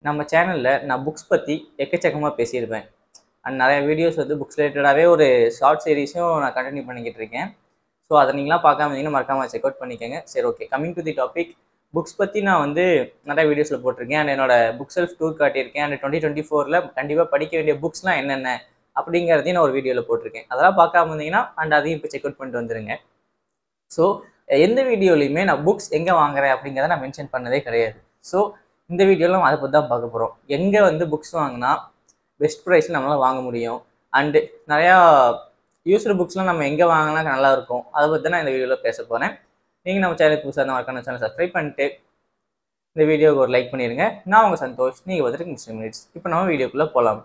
நம்ம சேனலில் நான் புக்ஸ் பற்றி எக்கச்சக்கமாக பேசியிருப்பேன் அண்ட் நிறைய வீடியோஸ் வந்து புக்ஸ் ரிலேட்டடாகவே ஒரு ஷார்ட் சீரிஸும் நான் கண்டினியூ பண்ணிக்கிட்டு இருக்கேன் ஸோ அதை நீங்களாம் பார்க்காம இருந்தீங்கன்னா மறக்காமல் செக் அவுட் பண்ணிக்கோங்க சரி okay coming to the topic books பற்றி நான் வந்து நிறைய வீடியோஸில் போட்டிருக்கேன் அண்ட் என்னோட புக் செல்ஃப் டூர் காட்டியிருக்கேன் அண்ட் டுவெண்ட்டி டுவெண்ட்டி ஃபோரில் கண்டிப்பாக படிக்க வேண்டிய புக்ஸ்லாம் என்னென்ன அப்படிங்கிறதையும் நான் ஒரு வீடியோவில் போட்டிருக்கேன் அதெல்லாம் பார்க்காம இருந்தீங்கன்னா அண்ட் அதையும் இப்போ செக் அவுட் பண்ணிட்டு வந்துருங்க ஸோ எந்த வீடியோலையுமே நான் புக்ஸ் எங்கே வாங்குறேன் அப்படிங்கிறத நான் மென்ஷன் பண்ணதே கிடையாது ஸோ இந்த வீடியோவில் அதை பற்றி தான் பார்க்க போகிறோம் எங்கே வந்து புக்ஸ் வாங்கினா பெஸ்ட் ப்ரைஸில் நம்மளால் வாங்க முடியும் அண்டு நிறையா யூஸ்டு புக்ஸ்லாம் நம்ம எங்கே வாங்கினா நல்லா இருக்கும் அதை பற்றி நான் இந்த வீடியோவில் பேச போகிறேன் நீங்கள் நம்ம சேனலுக்கு புதுசாக இருந்தால் மறக்காம சேனல் சப்ஸ்கிரைப் பண்ணிட்டு இந்த வீடியோவுக்கு ஒரு லைக் பண்ணிடுங்க நான் உங்கள் சந்தோஷ் நீங்கள் வந்துட்டு மிஸ்டர் மினிட்ஸ் இப்போ நம்ம வீடியோக்குள்ளே போகலாம்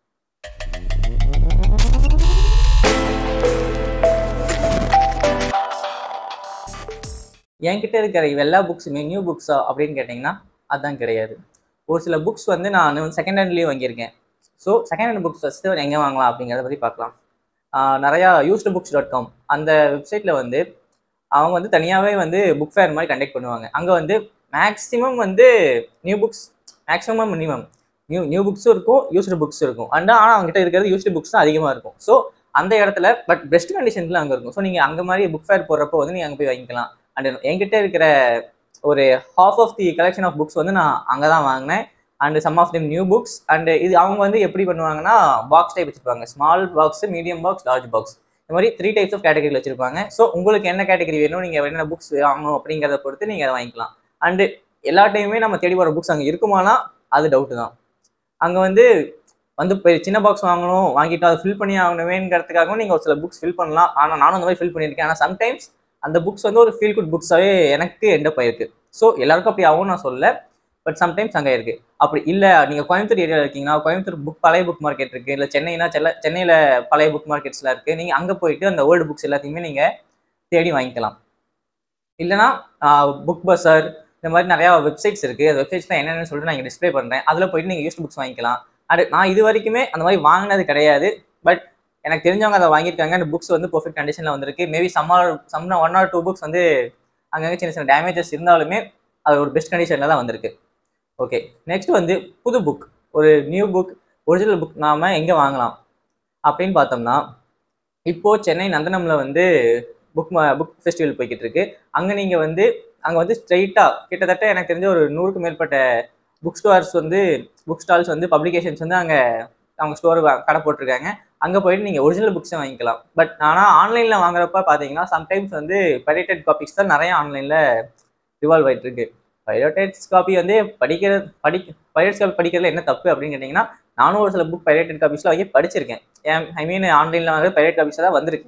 என்கிட்ட இருக்கிற எல்லா புக்ஸுமே நியூ புக்ஸா அப்படின்னு கேட்டிங்கன்னா அதான் கிடையாது ஒரு சில புக்ஸ் வந்து நான் வந்து செகண்ட் ஹேண்ட்லேயும் வாங்கியிருக்கேன் so second hand books first எங்கே வாங்கலாம் அப்படிங்கிறத பற்றி பார்க்கலாம் ஆஹ் நிறையா யூஸ்டு புக்ஸ் டாட் காம் அந்த வெப்சைட்டில் வந்து அவங்க வந்து தனியாகவே வந்து புக் ஃபேர் மாதிரி கண்டக்ட் பண்ணுவாங்க அங்கே வந்து மேக்ஸிமம் வந்து new books maximum minimum new new புக்ஸும் இருக்கும் யூஸ்டு புக்ஸும் இருக்கும் அண்ட் ஆனால் அவங்ககிட்ட இருக்கிறது யூஸ்டு புக்ஸ் தான் அதிகமாக இருக்கும் ஸோ அந்த இடத்துல பட் பெஸ்ட் கண்டிஷனில் அங்கே இருக்கும் ஸோ நீங்கள் அங்கே மாதிரி புக் ஃபேர் போடுறப்போ வந்து நீங்கள் அங்கே போய் வாங்கிக்கலாம் அண்ட் என்கிட்ட இருக்கிற ஒரு half of the collection of books வந்து நான் அங்கே தான் வாங்கினேன் and some of them new books and இது அவங்க வந்து எப்படி பண்ணுவாங்கன்னா பாக்ஸ் டைப் வச்சுருப்பாங்க small box medium box large box இந்த மாதிரி த்ரீ டைப்ஸ் ஆஃப் கேட்டகரியில் வச்சிருப்பாங்க ஸோ உங்களுக்கு என்ன கேட்டகரி வேணும் நீங்கள் என்னென்ன புக்ஸ் வாங்கணும் அப்படிங்கிறத பொறுத்து நீங்கள் அதை வாங்கிக்கலாம் அண்டு எல்லா டைமுமே நம்ம தேடி வர புக்ஸ் அங்கே இருக்குமானா அது டவுட்டு தான் அங்கே வந்து வந்து இப்போ சின்ன பாக்ஸ் வாங்கணும் வாங்கிட்டு அதை ஃபில் பண்ணி ஆகணுமேங்கிறதுக்காகவும் நீங்கள் ஒரு சில புக்ஸ் ஃபில் பண்ணலாம் ஆனால் நானும் அந்த மாதிரி ஃபில் பண்ணியிருக்கேன் ஆனால் சம்டைம்ஸ் அந்த புக்ஸ் வந்து ஒரு ஃபீல் குட் புக்ஸாகவே எனக்கு எண்டப் ஆயிருக்கு ஸோ எல்லாருக்கும் அப்படி ஆகும் நான் சொல்ல பட் சம்டைம்ஸ் அங்கே இருக்குது அப்படி இல்லை நீங்கள் கோயம்புத்தூர் ஏரியாவில் இருக்கீங்கன்னா கோயம்புத்தூர் புக் பழைய புக் மார்க்கெட் இருக்குது இல்லை சென்னைனா செல்ல சென்னையில் பழைய புக் மார்க்கெட்ஸ்லாம் இருக்குது நீங்கள் அங்கே போயிட்டு அந்த ஓல்டு புக்ஸ் எல்லாத்தையுமே நீங்கள் தேடி வாங்கிக்கலாம் இல்லைனா புக் பஸார் இந்த மாதிரி நிறையா வெப்சைட்ஸ் இருக்குது அந்த வெப்சைட்ஸ்லாம் என்னென்னு சொல்லிட்டு நான் இங்கே டிஸ்ப்ளே பண்ணுறேன் அதில் போயிட்டு நீங்கள் யூஸ்டு புக்ஸ் வாங்கிக்கலாம் அண்ட் நான் இது வரைக்குமே அந்த மாதிரி வாங்கினது கிடையாது பட் எனக்கு தெரிஞ்சவங்க அதை வாங்கியிருக்காங்க அந்த புக்ஸ் வந்து பர்ஃபெக்ட் கண்டிஷனில் வந்திருக்கு maybe some or some one or two books வந்து அங்கங்கே சின்ன சின்ன டேமேஜஸ் இருந்தாலுமே அது ஒரு பெஸ்ட் கண்டிஷனில் தான் வந்திருக்கு ஓகே நெக்ஸ்ட் வந்து புது புக் ஒரு நியூ புக் ஒரிஜினல் புக் நாம் எங்கே வாங்கலாம் அப்படின்னு பார்த்தோம்னா இப்போது சென்னை நந்தனமில் வந்து புக் புக் ஃபெஸ்டிவல் போய்கிட்டு இருக்கு அங்கே நீங்கள் வந்து அங்கே வந்து ஸ்ட்ரைட்டாக கிட்டத்தட்ட எனக்கு தெரிஞ்ச ஒரு நூறுக்கு மேற்பட்ட புக் ஸ்டோர்ஸ் வந்து புக் ஸ்டால்ஸ் வந்து பப்ளிகேஷன்ஸ் வந்து அங்கே அவங்க ஸ்டோர் கடை போட்டிருக்காங்க அங்கே போயிட்டு நீங்கள் ஒரிஜினல் புக்ஸை வாங்கிக்கலாம் பட் ஆனால் ஆன்லைனில் வாங்குறப்ப பார்த்தீங்கன்னா சம்டைம்ஸ் வந்து பைரேட்டட் காப்பீஸ் தான் நிறைய ஆன்லைனில் ரிவால்வ் ஆகிட்டு இருக்கு பைரேட்டட்ஸ் காப்பி வந்து படிக்கிற படி பைரேட்ஸ் காப்பி படிக்கிறதுல என்ன தப்பு அப்படின்னு கேட்டிங்கன்னா நானும் ஒரு சில புக் பைரேட்டட் காப்பீஸில் வாங்கி படிச்சிருக்கேன் ஏன் ஐ மீன் ஆன்லைனில் வாங்குறது பைரேட் காப்பீஸாக தான் வந்திருக்கு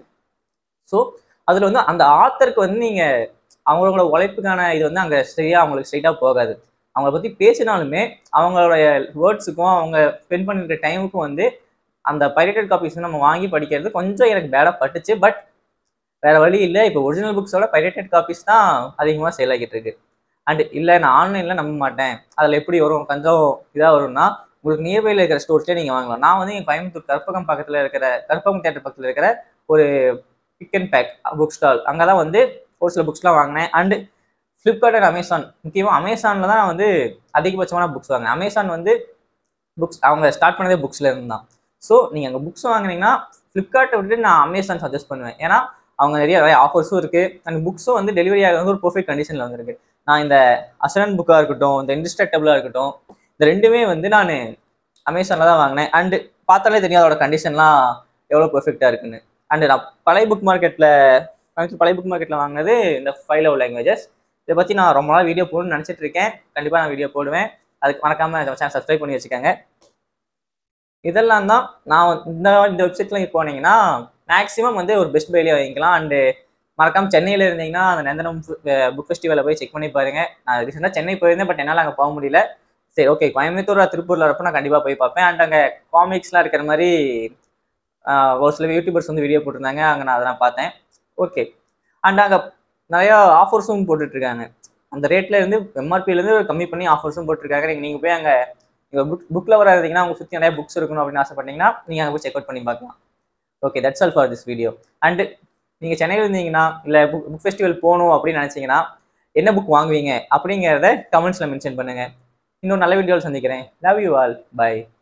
ஸோ அதில் வந்து அந்த ஆத்தருக்கு வந்து நீங்கள் அவங்களோட உழைப்புக்கான இது வந்து அங்கே சரியாக அவங்களுக்கு ஸ்ட்ரைட்டாக போகாது அவங்கள பற்றி பேசினாலுமே அவங்களுடைய வேர்ட்ஸுக்கும் அவங்க ஸ்பெண்ட் பண்ணிருக்க டைமுக்கும் வந்து அந்த பைரேட்டட் காப்பீஸ் நம்ம வாங்கி படிக்கிறது கொஞ்சம் எனக்கு பேடாக பட்டுச்சு பட் வேற வழி இல்லை இப்போ ஒரிஜினல் புக்ஸோட பைரேட்டட் காப்பீஸ் தான் அதிகமாக சேல் ஆகிட்டு இருக்கு அண்ட் இல்லை நான் ஆன்லைனில் நம்ப மாட்டேன் அதில் எப்படி வரும் கொஞ்சம் இதாக வரும்னா உங்களுக்கு நியர்பையில் இருக்கிற ஸ்டோர்ஸ்லேயே நீங்கள் வாங்கலாம் நான் வந்து எங்கள் கோயம்புத்தூர் கற்பகம் பக்கத்தில் இருக்கிற கற்பகம் தேட்டர் பக்கத்தில் இருக்கிற ஒரு pick and pack book stall அங்கே தான் வந்து ஒரு சில புக்ஸ்லாம் வாங்கினேன் அண்டு ஃப்ளிப்கார்ட் அண்ட் அமேசான் முக்கியமாக அமேசானில் தான் நான் வந்து அதிகபட்சமான புக்ஸ் வாங்கினேன் அமேசான் வந்து புக்ஸ் அவங்க ஸ்டார்ட் பண்ணதே புக்ஸில் இருந்து தான் ஸோ நீங்கள் அங்கே புக்ஸ் வாங்கினீங்கன்னா ஃப்ளிப்கார்ட்டை விட்டுட்டு நான் அமேசான் சஜஸ்ட் பண்ணுவேன் ஏன்னா அவங்க நிறைய நிறைய ஆஃபர்ஸும் இருக்குது அண்ட் புக்ஸும் வந்து டெலிவரி ஆகிறது ஒரு பர்ஃபெக்ட் கண்டிஷனில் வந்திருக்கு நான் இந்த அசரன் புக்காக இருக்கட்டும் இந்த இன்டிஸ்ட்ரக்டபிளாக இருக்கட்டும் இந்த ரெண்டுமே வந்து நான் அமேசானில் தான் வாங்கினேன் அண்டு பார்த்தாலே தெரியும் அதோட கண்டிஷன்லாம் எவ்வளோ பர்ஃபெக்டாக இருக்குன்னு அண்டு நான் பழைய புக் மார்க்கெட்டில் பழைய புக் மார்க்கெட்டில் வாங்கினது இந்த ஃபைவ் லவ் லாங்குவேஜஸ் இதை பற்றி நான் ரொம்ப நாள் வீடியோ போடணும்னு நினச்சிட்டு இருக்கேன் கண்டிப்பாக நான் வீடியோ போடுவேன் அதுக்கு மறக்காமல் இந்த சேனல் சப்ஸ்கிரைப் பண்ணி வச்சுக்கோங்க இதெல்லாம் தான் நான் இந்த இந்த வெப்சைட்ல போனீங்கன்னா மேக்ஸிமம் வந்து ஒரு பெஸ்ட் பைலேயே வாங்கிக்கலாம் அண்டு மறக்காம சென்னையில் இருந்தீங்கன்னா அந்த நந்தனம் புக் ஃபெஸ்டிவலில் போய் செக் பண்ணி பாருங்க நான் ரீசெண்டாக சென்னை போயிருந்தேன் பட் என்னால் அங்கே போக முடியல சரி ஓகே கோயம்புத்தூர் திருப்பூரில் இருப்போ நான் கண்டிப்பாக போய் பார்ப்பேன் அண்ட் அங்கே காமிக்ஸ்லாம் இருக்கிற மாதிரி ஒரு சில யூடியூபர்ஸ் வந்து வீடியோ போட்டிருந்தாங்க அங்கே நான் அதெல்லாம் பார்த்தேன் ஓகே அண்ட் அங்கே நிறையா ஆஃபர்ஸும் போட்டுட்ருக்காங்க அந்த ரேட்ல இருந்து எம்ஆர்பிலேருந்து கம்மி பண்ணி ஆஃபர்ஸும் போட்டிருக்காங்க நீங்கள் நீங்கள் போய் அங்கே நீங்கள் புக் புக்கில் வர இருந்தீங்கன்னா உங்கள் சுற்றி நிறைய புக்ஸ் இருக்கணும் அப்படின்னு ஆசைப்பட்டீங்கன்னா நீங்கள் அங்கே போய் செக் அவுட் பண்ணி பார்க்கலாம் okay that's all for this video and நீங்கள் சென்னையில் இருந்தீங்கன்னா இல்லை புக் புக் ஃபெஸ்டிவல் போகணும் அப்படின்னு நினச்சிங்கன்னா என்ன புக் வாங்குவீங்க அப்படிங்கிறத கமெண்ட்ஸில் மென்ஷன் பண்ணுங்கள் இன்னொரு நல்ல வீடியோவில் சந்திக்கிறேன் லவ் யூ ஆல் பை